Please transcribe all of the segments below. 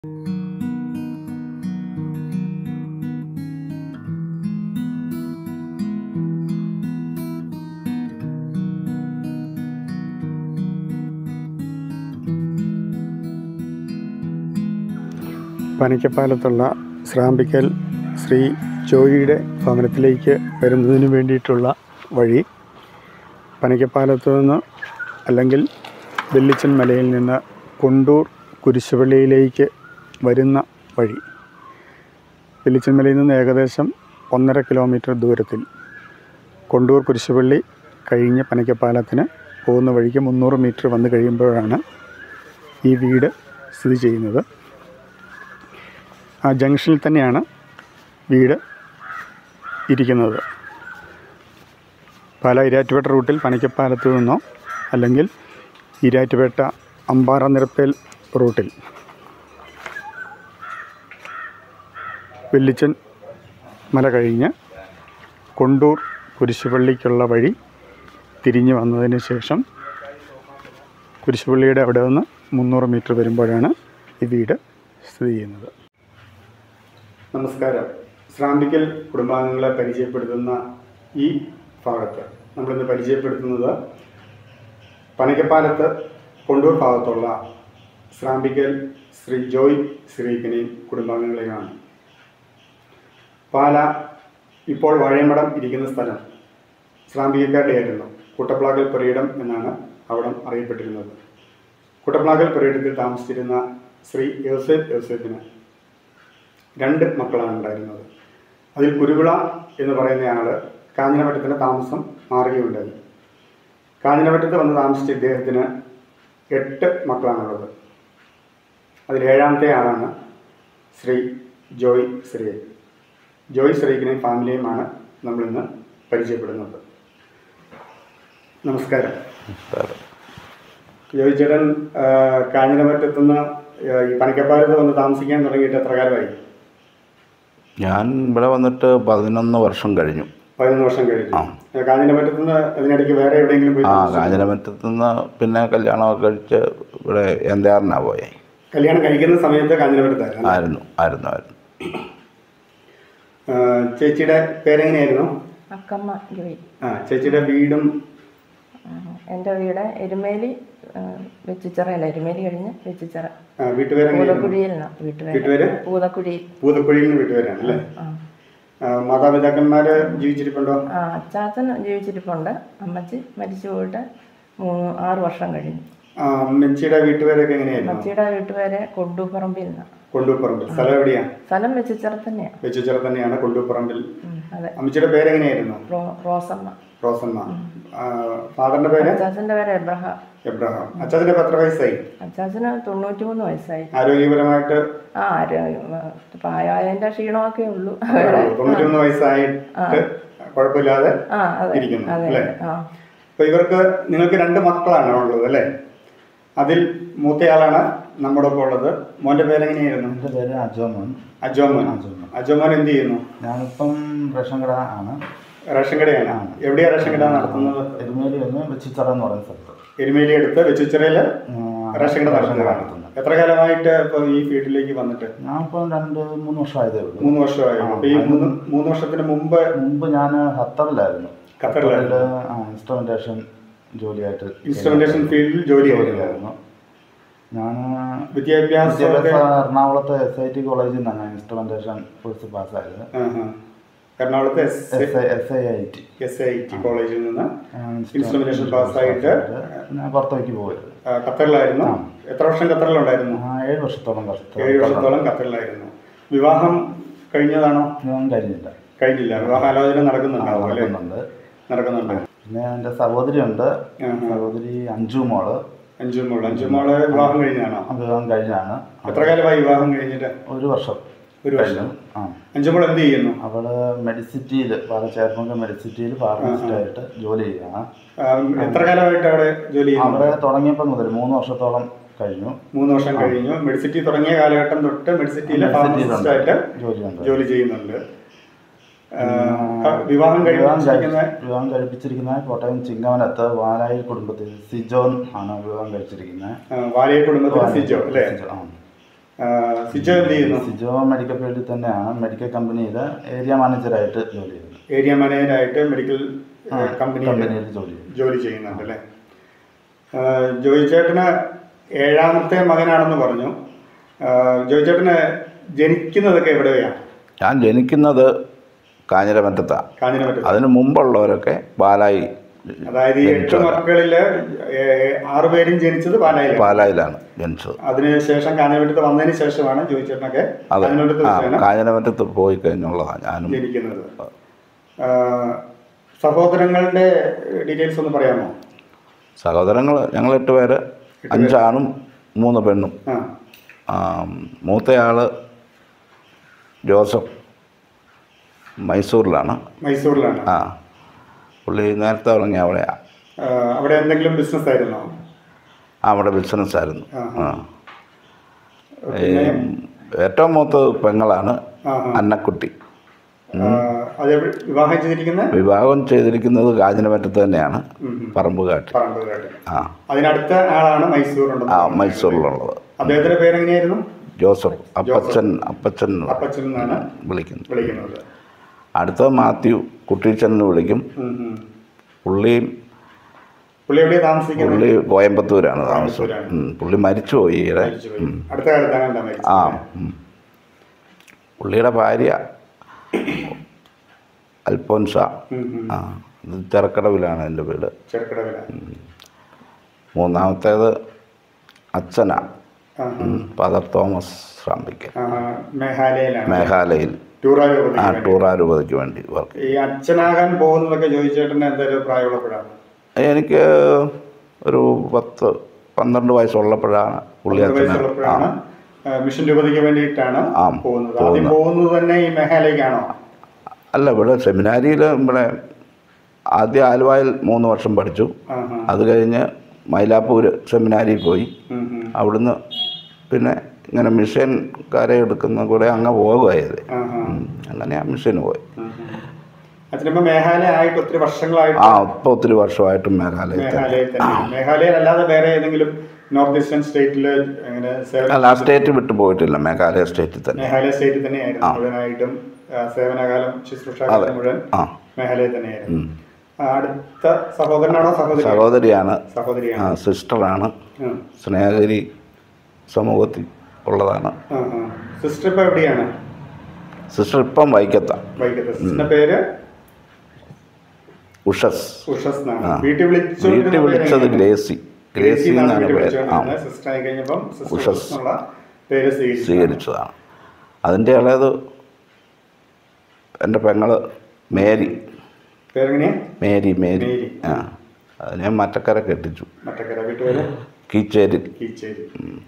പനക്കപ്പാലത്തുള്ള ശ്രാമ്പിക്കൽ ശ്രീ ജോയിയുടെ ഭവനത്തിലേക്ക് വരുന്നതിന് വേണ്ടിയിട്ടുള്ള വഴി പനക്കപ്പാലത്ത് നിന്ന് അല്ലെങ്കിൽ വെള്ളിച്ചൻ മലയിൽ നിന്ന് കൊണ്ടൂർ കുരിശുപള്ളിയിലേക്ക് വരുന്ന വഴി വെള്ളിച്ചൻ മലയിൽ നിന്ന് ഏകദേശം ഒന്നര കിലോമീറ്റർ ദൂരത്തിൽ കൊണ്ടൂർ കുരിശുപള്ളി കഴിഞ്ഞ് പനക്കപ്പാലത്തിന് പോകുന്ന വഴിക്ക് മുന്നൂറ് മീറ്റർ വന്നു കഴിയുമ്പോഴാണ് ഈ വീട് സ്ഥിതി ചെയ്യുന്നത് ആ ജംഗ്ഷനിൽ തന്നെയാണ് വീട് ഇരിക്കുന്നത് പാല ഇരാറ്റുപേട്ട റൂട്ടിൽ പനക്കപ്പാലത്ത് നിന്നോ അല്ലെങ്കിൽ ഇരാറ്റുപേട്ട അമ്പാറ നിരപ്പേൽ റൂട്ടിൽ വെള്ളിച്ചൻ മല കഴിഞ്ഞ് കൊണ്ടൂർ കുരിശുപള്ളിക്കുള്ള വഴി തിരിഞ്ഞു വന്നതിന് ശേഷം കുരിശുപള്ളിയുടെ അവിടെ നിന്ന് മുന്നൂറ് മീറ്റർ വരുമ്പോഴാണ് ഈ വീട് സ്ഥിതി ചെയ്യുന്നത് നമസ്കാരം ശ്രാമ്പിക്കൽ കുടുംബാംഗങ്ങളെ പരിചയപ്പെടുത്തുന്ന ഈ ഭാഗത്ത് നമ്മളിന്ന് പരിചയപ്പെടുത്തുന്നത് പനക്കപ്പാലത്ത് കൊണ്ടൂർ ഭാഗത്തുള്ള ശ്രാമ്പിക്കൽ ശ്രീ ജോയ് ശ്രീകനെയും കുടുംബാംഗങ്ങളെയുമാണ് പാല ഇപ്പോൾ വാഴയമടം ഇരിക്കുന്ന സ്ഥലം ശ്രാമ്പികക്കാരുടെയായിരുന്നു കൂട്ടപ്ലാകൽ പുരയിടം എന്നാണ് അവിടം അറിയപ്പെട്ടിരുന്നത് കൂട്ടപ്ലാകൽ പുരയിടത്തിൽ താമസിച്ചിരുന്ന ശ്രീ യോസേഫ് യോസേഫിന് രണ്ട് മക്കളാണ് ഉണ്ടായിരുന്നത് അതിൽ കുരുവിള എന്ന് പറയുന്നയാൾ കാഞ്ഞിരമറ്റത്തിന് താമസം മാറുകയുണ്ടായി കാഞ്ഞിരമറ്റത്ത് വന്ന് താമസിച്ച ഇദ്ദേഹത്തിന് എട്ട് മക്കളാണുള്ളത് അതിൽ ഏഴാമത്തെ ആളാണ് ശ്രീ ജോയ് ശ്രീ ജോയ് ശ്രീക്കിനെയും ഫാമിലിയുമാണ് നമ്മളിന്ന് പരിചയപ്പെടുന്നത് നമസ്കാരം ജോയ് ചേട്ടൻ ആ, കാഞ്ഞിരമറ്റത്തുനിന്ന് ആ, ഈ പണിക്കപ്പാലത്ത് വന്ന് താമസിക്കാൻ തുടങ്ങിയിട്ട് എത്ര കാലമായി ഞാൻ ഇവിടെ വന്നിട്ട് പതിനൊന്ന് വർഷം കഴിഞ്ഞു പതിനൊന്ന് വർഷം കഴിഞ്ഞു ആ. കാഞ്ഞിരമറ്റത്തുനിന്ന് അതിനിടയ്ക്ക് വേറെ എവിടെയെങ്കിലും പോയി ആ താമസിച്ചോ? കാഞ്ഞിരമറ്റത്ത് നിന്ന് പിന്നെ കല്യാണമൊക്കെ കഴിച്ച് ഇവിടെ എന്തയാറിനാ പോയെ കല്യാണം കഴിക്കുന്ന സമയത്ത് കാഞ്ഞിരമറ്റത്തായിരുന്നു ആയിരുന്നു ആയിരുന്നു ആയിരുന്നു ആ, ചേച്ചിയുടെ പേരെങ്ങനെയായിരുന്നു അക്കമ്മ ജോയി ആ ചേച്ചിയുടെ വീടും ആ, എൻ്റെ വീട് എരുമേലി ആ, വെച്ചിച്ചിറയല്ല എരുമേലി കഴിഞ്ഞ് വെച്ചിച്ചിറ ആ, വീട്ടുപേരെങ്ങനെയായിരുന്നു പൂതക്കുഴിയിൽ നിന്നാ വീട്ടുപേര് വീട്ടുപേര് പൂതക്കുഴിയിൽ പൂതക്കുഴിയിൽ നിന്ന് വീട്ടുപേരാണ് അല്ലേ ആ ആ, മാതാപിതാക്കന്മാര് ജീവിച്ചിരിപ്പുണ്ടോ ആ അച്ചാച്ചൻ ജീവിച്ചിരിപ്പുണ്ട് അമ്മച്ചി മരിച്ചു പോയിട്ട് മൂന്ന് ആറ് വർഷം കഴിഞ്ഞു ആ, അമ്മച്ചിയുടെ വീട്ടുപേരൊക്കെ എങ്ങനെയായിരുന്നു അമ്മച്ചിയുടെ വീട്ടുപേര് കൊണ്ടൂപ്പറമ്പിൽ നിന്നാ കൊണ്ടൂപ്പറമ്പിൽ സ്ഥലം എവിടെയാ സ്ഥലം വെച്ചിച്ചിറ തന്നെയാണ് വെച്ചുച്ചിറ തന്നെയാണ് കൊണ്ടൂപ്പറമ്പിൽ അതെ അമ്മച്ചിയുടെ പേരെങ്ങനെയായിരുന്നു റോ റോസമ്മ റോസമ്മ ആ, ഫാദറിന്റെ പേര് അച്ചാച്ചൻ്റെ പേര് എബ്രഹാം എബ്രഹാം അച്ഛൻ്റെ എത്ര വയസ്സായി അച്ചാച്ചന് തൊണ്ണൂറ്റി മൂന്ന് വയസ്സായി ആരോഗ്യപരമായിട്ട് ആ ആരോ- പ്രായമായതിൻ്റെ ക്ഷീണമൊക്കെ ഉള്ളൂ തൊണ്ണൂറ്റിമൂന്ന് വയസ്സായിട്ട് കുഴപ്പമില്ലാതെ ആ അതെ ഇരിക്കുന്നു അതെ അല്ലേ ആ അപ്പൊ ഇവർക്ക് നിങ്ങൾക്ക് രണ്ട് മക്കളാണ് ഉള്ളത് അല്ലേ അതിൽ മൂത്തയാളാണ് നമ്മുടെ ഒപ്പം ഉള്ളത് മോന്റെ പേരെങ്ങനെയായിരുന്നു എൻ്റെ പേര് അജോമോൻ അജോമോൻ അജോമോൻ. അജോമോൻ എന്ത് ചെയ്യുന്നു ഞാനിപ്പം റേഷൻ കട ആണ് റേഷൻ കടയാണ് എവിടെയാ റേഷൻ കട നടത്തുന്നത് എരുമേലി ഒന്ന് വെച്ചിത്തറ എന്ന് പറയുന്ന സ്ഥലത്ത് എരുമേലി അടുത്ത് വെച്ചുച്ചിറയില് ആ, റേഷൻ കട നടത്തുന്നതാണ് നടത്തുന്നത് എത്ര കാലമായിട്ട് ഇപ്പൊ ഈ ഫീൽഡിലേക്ക് വന്നിട്ട് ഞാനിപ്പം രണ്ട് മൂന്ന് വർഷമായതേ ഉള്ളൂ മൂന്ന് വർഷമായി അപ്പൊ ഈ മൂന്ന് മൂന്ന് വർഷത്തിന് മുമ്പ് മുമ്പ് ഞാൻ ഖത്തറിലായിരുന്നു ഖത്തറിലായിരുന്നു. ഖത്തറില്, ആ, ഇൻസ്ട്രുമെന്റേഷൻ ജോലിയായിട്ട് ഇൻസ്ട്രുമെന്റേഷൻ ഫീൽഡിൽ ജോലി ചെയ്യുന്നു ജോലിയായിരുന്നു ഞാൻ വിദ്യാഭ്യാസം വിദ്യാഭ്യാസ എറണാകുളത്ത് എസ് ഐ ടി കോളേജിൽ നിന്നാണ് ഞാൻ ഇൻസ്ട്രുമെന്റേഷൻ കോഴ്സ് പാസ്സായത് എറണാകുളത്ത് S S I S I I T S I T കോളേജിൽ നിന്ന് ഇൻസ്ട്രുമെന്റേഷൻ പാസ്സായിട്ട് ഞാൻ പുറത്തേക്ക് പോയത് ആ, ഖത്തറിലായിരുന്നു എത്ര വർഷം ഖത്തറിലുണ്ടായിരുന്നു ആ, ഏഴ് വർഷത്തോളം കഷ്ട- ഏഴ് വർഷത്തോളം ഖത്തറിലായിരുന്നു വിവാഹം കഴിഞ്ഞതാണോ ഞാൻ കഴിഞ്ഞില്ല കഴിഞ്ഞില്ല വിവാഹാലോചന നടക്കുന്നുണ്ടാവും അല്ലേ നടക്കുന്നുണ്ട് നടക്കുന്നുണ്ട് പിന്നെ എൻ്റെ സഹോദരിയുണ്ട് ആഹാ. സഹോദരി അഞ്ചു മോള് അഞ്ചുമോള് അഞ്ചുമോള് വിവാഹം കഴിഞ്ഞതാണോ വിവാഹം കഴിഞ്ഞാണ് എത്ര കാലമായി വിവാഹം കഴിഞ്ഞിട്ട് ഒരു വർഷം ഒരു വർഷം കഴിഞ്ഞു. ആ അഞ്ചുമോൾ എന്ത് ചെയ്യുന്നു അവള് മെഡിസിറ്റിയിൽ പാല ചേർപ്പങ്ക മെഡിസിറ്റിയിൽ ഫാർമസിസ്റ്റായിട്ട് ജോലി ചെയ്യുകയാണ് ആ, എത്ര കാലമായിട്ട് അവിടെ ജോലി ചെയ്യുന്നു അവിടെ തുടങ്ങിയപ്പോൾ മുതൽ മൂന്ന് വർഷത്തോളം കഴിഞ്ഞു മൂന്ന് വർഷം കഴിഞ്ഞു മെഡിസിറ്റി തുടങ്ങിയ കാലഘട്ടം തൊട്ട് മെഡിസിറ്റിയിലെ മെഡിസിറ്റിയിലുണ്ട്. ഫാർമസിസ്റ്റ് ആയിട്ട് ജോലിയുണ്ട് ജോലി ചെയ്യുന്നുണ്ട് ആ, വിവാഹം വിവാഹം കഴിച്ചിരിക്കുന്ന കഴി- വിവാഹം കഴിപ്പിച്ചിരിക്കുന്ന കോട്ടയം ചിങ്ങവനത്ത് വാലായിൽ കുടുംബത്തിൽ സിജോൻ ആണ് വിവാഹം കഴിച്ചിരിക്കുന്നത് വാലിയ കുടുംബത്തിൽ സിജോ അല്ലേ സിജോ, ആ. ആ, സിജോ എന്ത് ചെയ്യുന്നു സിജോ മെഡിക്കൽ ഫീൽഡിൽ തന്നെയാണ് മെഡിക്കൽ കമ്പനിയിൽ ഏരിയ മാനേജറായിട്ട് ജോലി ചെയ്യുന്നു ഏരിയ മാനേജറായിട്ട് മെഡിക്കൽ ആ, കമ്പനിയിൽ കമ്പനിയിൽ ജോലി ചെയ്യുന്നു ജോലി ചെയ്യുന്നുണ്ട് അല്ലേ ആ, ജോയി ചേട്ടന് ഏഴാമത്തെ മകനാണെന്ന് പറഞ്ഞു ആ, ജോയി ചേട്ടന് ജനിക്കുന്നതൊക്കെ എവിടെയാണ് ഞാൻ ജനിക്കുന്നത് കാഞ്ഞിരമറ്റത്താണ് കാഞ്ഞിരമറ്റത്ത് അതിന് മുമ്പുള്ളവരൊക്കെ പാലായി അതായത് ഈ എട്ട് ജനിച്ചവരാ. മക്കളില് ഏ, ആറുപേരും ജനിച്ചത് പാലായിലാണ് പാലായിലാണ് ജനിച്ചത് അതിനുശേഷം കാഞ്ഞിരമറ്റത്ത് വന്നതിന് ശേഷമാണ് ജോയി ചേട്ടനൊക്കെ അതെ കാഞ്ഞിരമറ്റത്ത് ആ വെച്ചാണ് കാഞ്ഞിരമറ്റത്ത് പോയി കഴിഞ്ഞുള്ളതാണ് ഞാനും ജനിക്കുന്നത് ആ, സഹോദരങ്ങളുടെ ഡീറ്റെയിൽസ് ഒന്ന് പറയാമോ സഹോദരങ്ങൾ ഞങ്ങൾ എട്ട് പേര് അഞ്ചാണും മൂന്ന് പെണ്ണും ആ ആ, മൂത്തയാള് ജോസഫ് മൈസൂരിലാണ് മൈസൂരിലാണ് ആ പുള്ളി നേരത്തെ തുടങ്ങി അവിടെയാണ് ആ, അവിടെ എന്തെങ്കിലും ബിസിനസ് ആയിരുന്നോ അവിടെ ബിസിനസ്സായിരുന്നു ആ, ആ പിന്നെ ഏറ്റവും മൂത്തത് പെങ്ങളാണ് ആ, ആ. അന്നക്കുട്ടി ആ, അത് എവിടെ- വിവാഹം ചെയ്തിരിക്കുന്ന വിവാഹം ചെയ്തിരിക്കുന്നത് കാഞ്ഞിരമറ്റത്ത് തന്നെയാണ് പറമ്പുകാട്ട് പറമ്പുകാട് ആ അതിനടുത്ത ആളാണ് മൈസൂർ ആ മൈസൂരിലുള്ളത് അദ്ദേഹത്തിന്റെ പേരെങ്ങനെയായിരുന്നു ജോസഫ് അപ്പച്ചൻ അപ്പച്ചൻ എന്ന് അപ്പച്ചൻ എന്നാണ് വിളിക്കുന്നത് വിളിക്കുന്നത് അടുത്തത് മാത്യു കുട്ടീച്ചൻ എന്ന് വിളിക്കും ഉം, ഉം. പുള്ളിയും പുള്ളി എവിടെയാണ് താമസിക്കുന്നത് പുള്ളി കോയമ്പത്തൂരാണ് താമസം കോയമ്പത്തൂരാണ്. ഉം. പുള്ളി മരിച്ചുപോയി ഈയിടെ മരിച്ചുപോയി. അടുത്ത കാലത്താണ് എന്താ ആ മരിച്ചത് ഉം. പുള്ളിയുടെ ഭാര്യ അൽഫോൻസ ഉം, ഉം. ആ ഇത് ചെറുക്കടവിലാണ് എൻ്റെ വീട് ചെറുക്കടവില മൂന്നാമത്തേത് അച്ഛന ആ, ഫാദർ തോമസ് റാമ്പിക്കൽ ആ, മേഘാലയയിലാണ് മേഘാലയയിൽ ടൂറായി ആ ടൂറാരൂപതയ്ക്ക് വേണ്ടി വർക്ക് ഈ അച്ഛനാകാൻ പോകുന്നതൊക്കെ ചോദിച്ചേട്ടന് എന്തൊരു പ്രായമുള്ളപ്പോഴാണ് എനിക്ക് ഒരു പത്ത് പന്ത്രണ്ട് വയസ്സുള്ളപ്പോഴാണ് പുള്ളി പത്ത് അച്ഛനെ ആ വയസ്സുള്ളപ്പോഴാണ് ആ, മിഷൻ രൂപതയ്ക്ക് വേണ്ടിയിട്ടാണ് ആ, പോകുന്നത് ആദ്യം പോകുന്നത്. പോകുന്നത് തന്നെ ഈ മേഘാലയക്കാണോ അല്ല ഇവിടെ സെമിനാരിയിൽ ഇവിടെ ആദ്യം ആലുവായിൽ മൂന്ന് വർഷം പഠിച്ചു ആ, ആ. അത് കഴിഞ്ഞ് മൈലാപ്പൂർ സെമിനാരിയിൽ പോയി ഉം, ഉം. അവിടുന്ന് പിന്നെ ഇങ്ങനെ മിഷൻകാരെ എടുക്കുന്ന കൂടെ അങ്ങ് പോകുമായത് ആ, ആ. അങ്ങനെ ആ മിഷന് പോയി ഉം, ഉം. അച്ഛനിപ്പോ മേഘാലയ ആയിട്ട് ഒത്തിരി വർഷങ്ങളായിട്ട് ആ ഇപ്പോൾ ഒത്തിരി വർഷമായിട്ടും മേഘാലയത്തിൽ മേഘാലയയിൽ തന്നെ മേഘാലയയിൽ അല്ലാതെ വേറെ ഏതെങ്കിലും നോർത്ത് ഈസ്റ്റേൺ സ്റ്റേറ്റില് അങ്ങനെ സേവനം അല്ല ആ സ്റ്റേറ്റ് വിട്ടു പോയിട്ടില്ല മേഘാലയ സ്റ്റേറ്റിൽ തന്നെ മേഘാലയ സ്റ്റേറ്റിൽ തന്നെയായിരുന്നു മുഴുവനായിട്ടും ആ, സേവനകാലം ശുശ്രൂഷകാലം മുഴുവൻ ആ മേഘാലയയിൽ തന്നെയായിരുന്നു ആ, അടുത്ത സഹോദരനാണോ സഹോദരി സഹോദരിയാണ് ആ സഹോദരിയാണ് സിസ്റ്ററാണ് ഉം. സ്നേഹഗിരി സമൂഹത്തിൽ ഉള്ളതാണ് ആ, ആ. സിസ്റ്റർ ഇപ്പൊ എവിടെയാണ് സിസ്റ്റർ ഇപ്പം വൈക്കത്താണ് വൈക്കത്തെ സിസ്റ്ററിന്റെ പേര് ഉഷസ് ഉഷസ് എന്നാണ് ആ. വീട്ടിൽ വിളിച്ചു വീട്ടിൽ വിളിച്ചത് ഗ്രേസി ഗ്രേസി എന്നാണ് പേര് ആ സിസ്റ്റർ ആയി കഴിഞ്ഞപ്പം സിസ്റ്റർ ഉഷസ്. ഉഷസ് എന്നുള്ള പേര് സ്വീകരിച്ചു സ്വീകരിച്ചതാണ് അതിൻ്റെ ഇളയത് എൻ്റെ പെങ്ങള് മേരി പേരെങ്ങനെയാ മേരി മേരി മേരി. ആ അതിനെ മറ്റക്കര കെട്ടിച്ചു മറ്റക്കര വീട്ടുപേര് കീച്ചേരിൽ കീച്ചേരി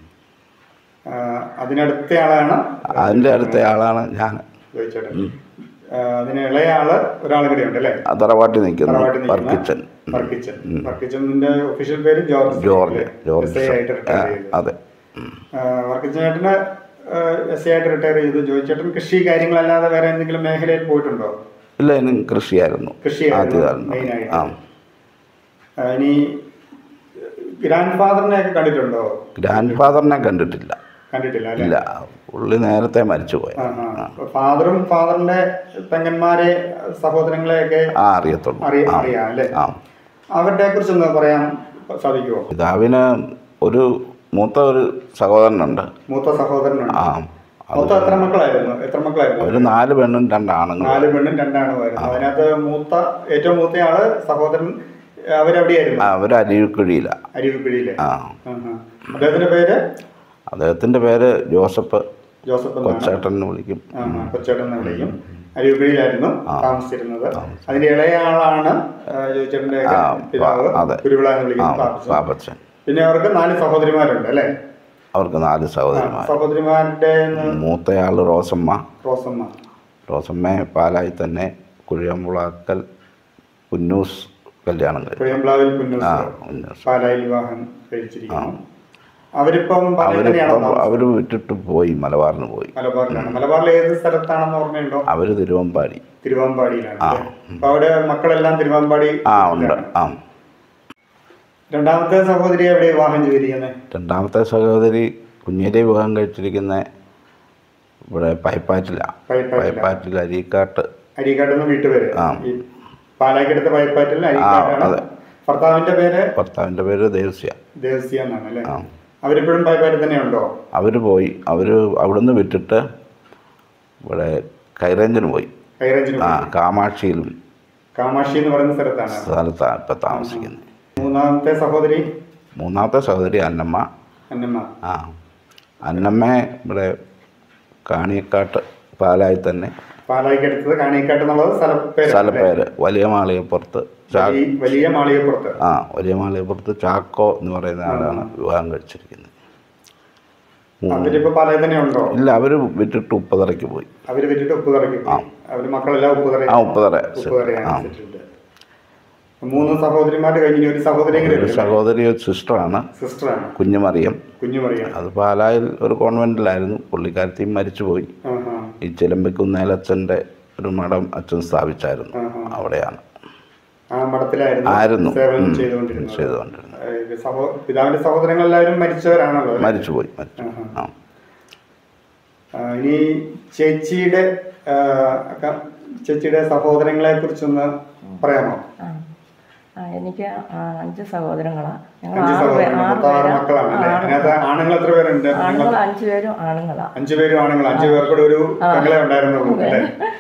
ആ, അതിനടുത്ത ആളാണ് അതിൻ്റെ അടുത്ത ആളാണ് ഞാൻ ചോദിച്ചേട്ടൻ ആ, അതിന് ഇളയ ആള് ഒരാൾ കൂടെ ഉണ്ട് അല്ലേ ആ തറവാട്ടിൽ നിൽക്കുന്നു തറവാട്ടിൽ വർക്കിച്ചൻ നിൽക്കുന്ന വർക്കിച്ചൻ വർക്കിച്ചന്റെ ഒഫീഷ്യൽ പേര് ജോർജ് ജോർജ് അല്ലേ? ജോർജ് SI ആയിട്ട് ആ, റിട്ടയർ ചെയ്തു അതെ ആ, വർക്കിച്ചൻ ചേട്ടന് എസ് ഐ ആയിട്ട് റിട്ടയർ ചെയ്തു ജോയി ചേട്ടൻ കൃഷി കാര്യങ്ങളല്ലാതെ വേറെ എന്തെങ്കിലും മേഖലയിൽ പോയിട്ടുണ്ടോ ഇല്ല ഇനി കൃഷിയായിരുന്നു കൃഷിയായിരുന്നു ആദ്യകാലം മെയിനായിട്ട്. ആ ആ, ഇനി ഗ്രാൻഡ് ഫാദറിനെ ഒക്കെ കണ്ടിട്ടുണ്ടോ ഗ്രാൻഡ് ഫാദറിനെ കണ്ടിട്ടില്ല കണ്ടിട്ടില്ല അല്ലേ ഇല്ല പുള്ളി നേരത്തെ മരിച്ചുപോയി ആ, ആ. ഫാദറും ഫാദറിന്റെ പെങ്ങന്മാരെ സഹോദരങ്ങളെയൊക്കെ ആ അറിയത്തുള്ളൂ അറിയ ആ അറിയാം അല്ലേ ആ അവരുടെ കുറിച്ചൊന്ന് പറയാൻ സാധിക്കുമോ പിതാവിന് ഒരു മൂത്ത ഒരു സഹോദരനുണ്ട് മൂത്ത സഹോദരനുണ്ട് ആ മൂത്ത എത്ര മക്കളായിരുന്നു എത്ര മക്കളായിരുന്നു ഒരു നാല് പെണ്ണും രണ്ടാണുങ്ങളും നാല് പെണ്ണും രണ്ടാണുമായിരുന്നു അതിനകത്ത് മൂത്ത ഏറ്റവും മൂത്തയാള് സഹോദരൻ അവരെവിടെയായിരുന്നു അവർ അരിവിക്കുഴിയിലാണ് അരുവിപ്പിഴിയില് ആ അദ്ദേഹത്തിന്റെ പേര് അദ്ദേഹത്തിൻ്റെ പേര് ജോസഫ് ജോസഫ് എന്നാണ് കൊച്ചേട്ടൻ എന്ന് വിളിക്കും ആ, ആ, കൊച്ചേട്ടൻ എന്ന് വിളിക്കും അരുവിപ്പിഴിയിലായിരുന്നു താമസിച്ചിരുന്നത് അതിന്റെ ഇളയ ആളാണ് ജോയിച്ചേട്ടന്റെ ആ, പിതാവ് അതെ. കുരുവിള എന്ന് ആ വിളിക്കുന്ന പാപ്പച്ചൻ. പാപ്പച്ചൻ പിന്നെ അവർക്ക് നാല് സഹോദരിമാരുണ്ട് അല്ലേ അവർക്ക് നാല് സഹോദരിമാർ സഹോദരിമാരുടെ മൂത്തയാൾ റോസമ്മ റോസമ്മ റോസമ്മയെ പാലായി തന്നെ കുഴിയമ്പുളാക്കൽ കുന്നൂസ് കല്യാണം കഴിച്ചു കുഴിയമ്പ്ലാവിൽ ആ കുന്നൂസ് കുന്നൂസ് പാലായിൽ വിവാഹം കഴിച്ചിരിക്കുന്നു അവരിപ്പം പാലായിൽ തന്നെയാണോ അവരിപ്പം താമസം? അവർ വിട്ടിട്ട് പോയി മലബാറിന് പോയി മലബാറിലാണ് മലബാറിൽ ഏത് സ്ഥലത്താണെന്ന് ഓർമ്മയുണ്ടോ അവർ തിരുവമ്പാടി തിരുവമ്പാടിയിലാണ് അല്ലേ? അപ്പൊ അവിടെ മക്കളെല്ലാം തിരുവമ്പാടി ആ ഉണ്ട് ആ രണ്ടാമത്തെ സഹോദരി എവിടെ വിവാഹം ചെയ്തിരിക്കുന്നത് രണ്ടാമത്തെ സഹോദരി കുഞ്ഞിലെ വിവാഹം കഴിച്ചിരിക്കുന്ന ഇവിടെ പൈപ്പാറ്റിലാണ് പൈപ്പാറ്റില. പൈപ്പാറ്റിൽ അരീക്കാട്ട് അരീക്കാട്ടെന്ന് വീട്ടുപേര് ആ. ഈ പാലാക്കടുത്ത് പൈപ്പാറ്റിൽ അരീക്കാട്ടാണ് അതെ. ഭർത്താവിന്റെ പേര് ഭർത്താവിൻ്റെ പേര് ദേവസ്യ ദേവസ്യ എന്നാണ് അല്ലേ ആ. അവരിപ്പോഴും പൈപ്പാറ്റിൽ തന്നെ ഉണ്ടോ അവർ പോയി അവർ അവിടുന്ന് വിട്ടിട്ട് ഇവിടെ കൈറേഞ്ചിന് പോയി ഹൈറേഞ്ചിന് ആ കാമാക്ഷിയിലും കാമാക്ഷി എന്ന് പറയുന്ന സ്ഥലത്താണ് സ്ഥലത്താണ് ഇപ്പം താമസിക്കുന്നത് മൂന്നാമത്തെ സഹോദരി മൂന്നാമത്തെ സഹോദരി അന്നമ്മ അന്നമ്മ ആ അന്നമ്മ ഇവിടെ കാണിയക്കാട്ട് പാലായി തന്നെ പാലായിക്കടുത്തത് കാണിക്കാട്ട് എന്നുള്ളത് സ്ഥലപ്പേര് സ്ഥലപ്പേര് വലിയ മാളികപ്പുറത്ത് ചാ വലിയ- വലിയ മാളികപ്പുറത്ത് ആ വലിയ മാളികപ്പുറത്ത് ചാക്കോ എന്ന് പറയുന്ന ആളാണ് വിവാഹം കഴിച്ചിരിക്കുന്നത് മൂന്ന്. അവരിപ്പോ പാലായി തന്നെ ഉണ്ടോ ഇല്ല അവർ വിട്ടിട്ട് ഉപ്പതറയ്ക്ക് പോയി അവര് വിട്ടിട്ട് ഉപ്പുതറയ്ക്ക് പോയി അവര് മക്കളെല്ലാം ഉപ്പുതറ ആ ഉപ്പതറ ഉപ്പുതറയാണ് ആ സെറ്റിൽഡ് മൂന്ന് സഹോദരിമാർ കഴിഞ്ഞ് ഒരു സഹോദരി ഒരു സഹോദരി ഒരു സിസ്റ്ററാണ് സിസ്റ്ററാണ് കുഞ്ഞുമറിയം കുഞ്ഞുമറിയാം അത് പാലായിൽ ഒരു കോൺവെൻറ്റിലായിരുന്നു പുള്ളിക്കാരത്തിയും മരിച്ചുപോയി ആഹാ ഈ ചിലമ്പിക്കുന്നേലച്ഛൻ്റെ ഒരു മഠം അച്ഛൻ സ്ഥാപിച്ചായിരുന്നു ആഹാ. അവിടെയാണ് ആ മഠത്തിലായിരുന്നു ആയിരുന്നു സേവനം ഉം. ചെയ്തുകൊണ്ടിരുന്നത് ചെയ്തുകൊണ്ടിരുന്നത് ഏഹ് സഹോ പിതാവിന്റെ സഹോദരങ്ങളെല്ലാവരും മരിച്ചവരാണല്ലോ അല്ലേ? മരിച്ചുപോയി മരിച്ചു ആഹാ. ആ ആ, ഇനി ചേച്ചിയുടെ ആ, ക- ചേച്ചിയുടെ സഹോദരങ്ങളെ കുറിച്ചൊന്ന് പറയാമോ ആ ആ, എനിക്ക് ആ, അഞ്ച് സഹോദരങ്ങളാണ് ഞങ്ങൾ അഞ്ച് ആറ് പേ- സഹോദരങ്ങൾ ആറ് മൊത്തം ആറ് പേരാ മക്കളാണ് അല്ലേ ആ, അതിനകത്ത് ആണുങ്ങൾ എത്ര പേരുണ്ട് ആണുങ്ങൾ അഞ്ചു പേരും ആണുങ്ങളാ അഞ്ചു പേരും ആണുങ്ങൾ അഞ്ചു പേർക്കൂടെ ഒരു പെങ്ങളെ ഉണ്ടായിരുന്നുള്ളൂ അല്ലേ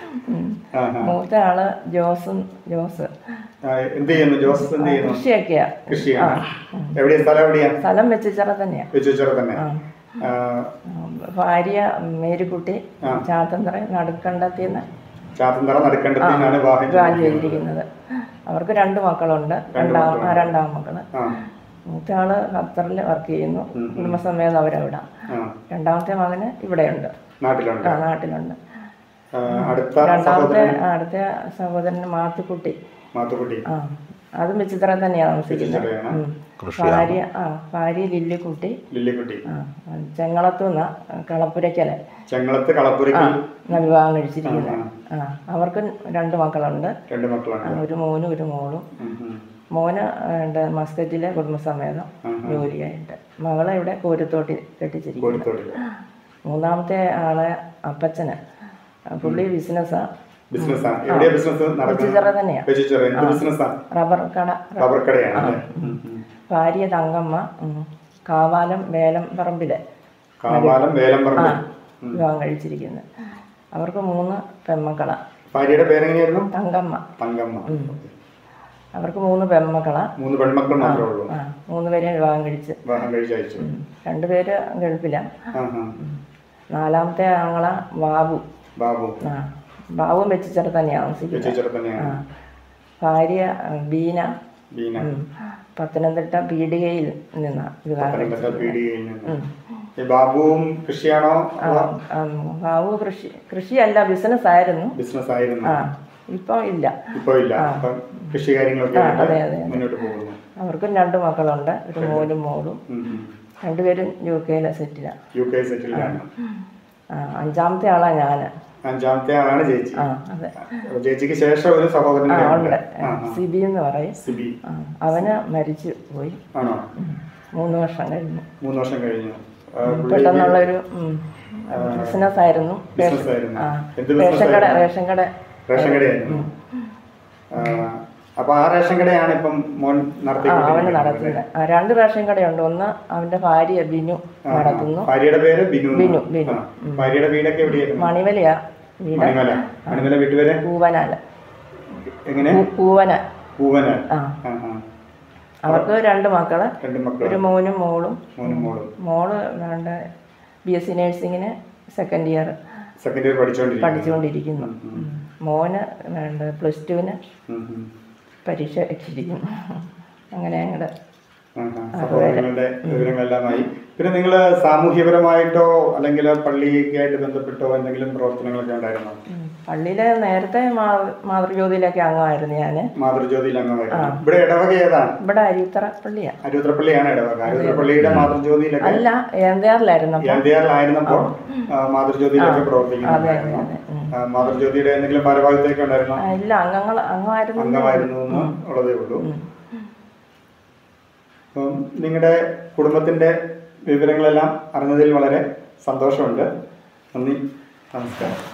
ആഹാ. മൂത്ത ആള് ജോസും ജോസ് ആ, എന്ത് ചെയ്യുന്നു ജോസഫ് എന്ത് ചെയ്യുന്നു കൃഷിയൊക്കെയാ കൃഷിയാണ് എവിടെയാ സ്ഥലം എവിടെയാ സ്ഥലം വെച്ചിച്ചറ തന്നെയാ വെച്ചുവെച്ചറ തന്നെ ആ, ഉം, ഭാര്യ മേരിക്കുട്ടി ചാത്തന്തറ നടുക്കണ്ടത്തിന്ന് ചാത്തന്തറ നടുക്കണ്ടത്തിനാണ് വിവാഹം വിവാഹം ചെയ്തിരിക്കുന്നത് അവർക്ക് രണ്ട് മക്കളുണ്ട് രണ്ടാം ആ രണ്ടാം മക്കള് ആ മൂത്ത ആള് ഖത്തറിൽ വർക്ക് ചെയ്യുന്നു കുടുംബസമേതം അവരവിടെ ആ രണ്ടാമത്തെ മകന് ഇവിടെയുണ്ട് നാട്ടിലുണ്ട് ആ നാട്ടിലുണ്ട് ആ, അടുത്ത രണ്ടാമത്തെ സഹോദരൻ ആ, അടുത്ത സഹോദരന് മാത്തുക്കുട്ടി മാത്തുക്കുട്ടി ആ അതും വിചിത്ര തന്നെയാണ് താമസിക്കുന്നത് വിചിത്രയാണ്. ഉം. ഭാര്യ ആ ഭാര്യ ലില്ലിക്കുട്ടി ലില്ലിക്കുട്ടി ആ ചെങ്ങളത്തു നിന്ന കളപ്പുരയ്ക്കല് ചെങ്ങളത്ത് കളപ്പുരയ്ക്ക് എന്നാ വിവാഹം കഴിച്ചിരിക്കുന്നത് ആ അവർക്ക് രണ്ട് മക്കളുണ്ട് രണ്ട് മക്കളാണ് ആ, ഒരു മോനും ഒരു മോളും ഉം, ഉം. മോന് ഉണ്ട് മസ്കറ്റിലെ കുടുംബസമേതം ജോലിയായിട്ട് മകളെ ഇവിടെ കോരുത്തോട്ടി കെട്ടിച്ചിരിക്കുന്നു കോഴിത്തോട്ടില് മൂന്നാമത്തെ ആളെ അപ്പച്ചന് ആ, പുള്ളി ബിസിനസ്സാ ബിസിനസ്സാണ് എവിടെയാ ബിസിനസ് ചിറ നടക്കുന്നത് തന്നെയാ വെച്ചിച്ചറ എന്ത് ബിസിനസ്സാണ് റബ്ബർ കട റബ്ബർ കടയാണ് അല്ലേ ഉം, ഉം. ഭാര്യ തങ്കമ്മ ഉം, കാവാലം വേലം പറമ്പില് കാവാലം വേലം ആ പറമ്പ് വിവാഹം കഴിച്ചിരിക്കുന്നത് അവർക്ക് മൂന്ന് പെൺമക്കളാ ഭാര്യയുടെ പേരെങ്ങനെയായിരുന്നു തങ്കമ്മ തങ്കമ്മ അവർക്ക് മൂന്ന് പെൺമക്കളാ മൂന്ന് പെൺമക്കൾ മാത്രമേ ഉള്ളൂ ആ മൂന്ന് പേരെ വിവാഹം കഴിച്ച് വിവാഹം കഴിച്ചയച്ചു ഉം. രണ്ടുപേര് ഗൾഫിലാണ് ആ ആ നാലാമത്തെ ആങ്ങള ബാബു ബാബു ആ ബാബുവും വെച്ചിച്ചറ തന്നെയാണ് താമസിക്കുന്നത് വെച്ചിച്ചറ ആ തന്നെയാണ് ഭാര്യ ആ, ബീന ബീന ഉം. പത്തനംതിട്ട പീടികയിൽ നിന്നാ വിവാഹം പത്തനംതിട്ട കഴിച്ചത് പീടികയിൽ നിന്ന് ഈ ബാബുവും കൃഷിയാണോ ആ, ഉം, ബാബു കൃഷി കൃഷിയല്ല ബിസിനസ് ആയിരുന്നു ബിസിനസ് ആയിരുന്നു ആ ഇപ്പം ഇല്ല ഇപ്പൊ ഇല്ല അപ്പം കൃഷി കാര്യങ്ങളൊക്കെ ആ, ആയിട്ട് അതെ, അതെ, അതെ. മുന്നോട്ട് പോകുന്നു അവർക്കും രണ്ട് മക്കളുണ്ട് ഒരു മോനും മോളും ഉം, ഉം. രണ്ടുപേരും യു കെയിലെ സെറ്റിലാണ് യു കെ സെറ്റിൽഡാണ് അഞ്ചാമത്തെ ആളാ ഞാൻ അഞ്ചാമത്തെ ആളാണ് ചേച്ചി ആ അതെ അപ്പൊ ചേച്ചിക്ക് ശേഷം ഒരു സഹോദരൻ ആ കൂടെ ഉണ്ട് ഉണ്ട്. ആ, ആ. സിബി എന്ന് പറയും സിബി ആ, അവന് മരിച്ചു പോയി ആണോ മൂന്ന് വർഷം കഴിഞ്ഞു മൂന്ന് വർഷം കഴിഞ്ഞു ആ, പുള്ളി പെട്ടെന്നുള്ളൊരു ബിസിനസ് ആയിരുന്നു ബിസിനസ് ആയിരുന്നു ആ എന്ത് റേഷൻ ബിസിനസ് കട റേഷൻ കട റേഷൻ കടയായിരുന്നു ആ, അപ്പൊ ആ റേഷൻ കടയാണ് ഇപ്പം മോൻ ആ അവന് നടത്തിക്കൊണ്ടിരിക്കുന്നത് നടത്തുന്നത് ആ, രണ്ട് റേഷൻ കടയുണ്ട് ഒന്ന് അവന്റെ ഭാര്യ ബിനു നടത്തുന്നു ഭാര്യയുടെ പേര് ബിനു എന്നാണ്. ബിനു, ബിനു. ആ. ഭാര്യയുടെ വീടൊക്കെ എവിടെയായിരുന്നു മണിമലയാ വീട് മണിമല മണിമല വീട്ടുപേര് പൂവനാല് എങ്ങനെ പൂ- പൂവന പൂവന ആ ആ ആ അവർക്ക് രണ്ട് മക്കള് രണ്ട് മക്കൾ ഒരു മോനും മോളും മോനും മോളും മോള് വേണ്ട ബി എസ് സി നഴ്സിങ്ങിന് സെക്കൻഡ് ഇയർ സെക്കൻഡ് ഇയർ പഠിച്ചുകൊണ്ടിരിക്കുന്നു പഠിച്ചുകൊണ്ടിരിക്കുന്നു ഉം. മോന് വേണ്ട പ്ലസ് ടുവിന് ഉം, ഉം. പരീക്ഷ വെച്ചിരിക്കുന്നു അങ്ങനെ ഞങ്ങളുടെ ആ, ആ. സഹോദരങ്ങളുടെ വിവരങ്ങളെല്ലാമായി പിന്നെ നിങ്ങൾ സാമൂഹ്യപരമായിട്ടോ അല്ലെങ്കിൽ പള്ളിയൊക്കെയായിട്ട് ബന്ധപ്പെട്ടോ എന്തെങ്കിലും പ്രവർത്തനങ്ങളൊക്കെ ഉണ്ടായിരുന്നോ പള്ളിയിലെ നേരത്തെ മാ- മാതൃജ്യോതിയിലൊക്കെ അംഗമായിരുന്നു ഞാൻ മാതൃജ്യോതിയിൽ അംഗമായിരുന്നു ഇവിടെ ഇടവക ഏതാണ് ഇവിടെ അരിയുത്തറ പള്ളിയാ അരുദ്രപ്പള്ളിയാണ് ഇടവക അരുദ്രപ്പള്ളിയുടെ മാതൃജ്യോതിയിലൊക്കെ അല്ല ഏന്താറിലായിരുന്നു അപ്പോൾ യാന്തിയാറിലായിരുന്നപ്പോൾ മാതൃജ്യോതിയിലൊക്കെ പ്രവർത്തിക്കുന്നു അതെ അതെ അതെ ഉം. ആ, മാതൃജ്യോതിയുടെ എന്തെങ്കിലും ഭാരവാഹിത്വമൊക്കെ ഉണ്ടായിരുന്നോ ആ, ഇല്ല അംഗങ്ങൾ അംഗമായിരുന്നു അംഗമായിരുന്നു എന്ന് ഉള്ളതേ ഉള്ളൂ അപ്പം നിങ്ങളുടെ കുടുംബത്തിന്റെ വിവരങ്ങളെല്ലാം അറിഞ്ഞതിൽ വളരെ സന്തോഷമുണ്ട് നന്ദി നമസ്കാരം